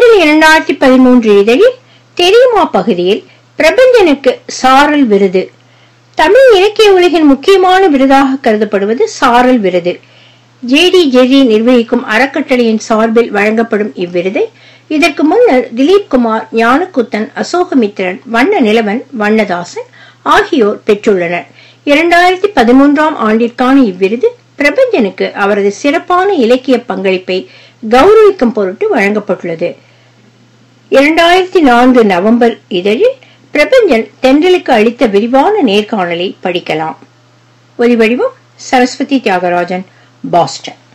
பிரபஞ்சன் இரண்டாயிரத்தி பதிமூன்று இதழில் தெரியுமா பகுதியில் பிரபஞ்சனுக்கு சாரல் விருது தமிழ் இலக்கிய உலகின் முக்கியமான விருதாக கருதப்படுவது சாரல் விருது ஜேடி ஜெரி நிர்வகிக்கும் அறக்கட்டளையின் சார்பில் வழங்கப்படும் இவ்விருதை இதற்கு முன்னர் திலீப் குமார் ஞானக்குத்தன் அசோகமித்திரன் வண்ண நிலவன் வண்ணதாசன் ஆகியோர் பெற்றுள்ளனர் இரண்டாயிரத்தி பதிமூன்றாம் ஆண்டிற்கான இவ்விருது பிரபஞ்சனுக்கு அவரது சிறப்பான இலக்கிய பங்களிப்பை கௌரவிக்கும் பொருட்டு வழங்கப்பட்டுள்ளது இரண்டாயிரத்தி நான்கு நவம்பர் இதழில் பிரபஞ்சன் தென்றலுக்கு அளித்த விரிவான நேர்காணலை படிக்கலாம் ஒலிவடிவம் சரஸ்வதி தியாகராஜன் பாஸ்டன்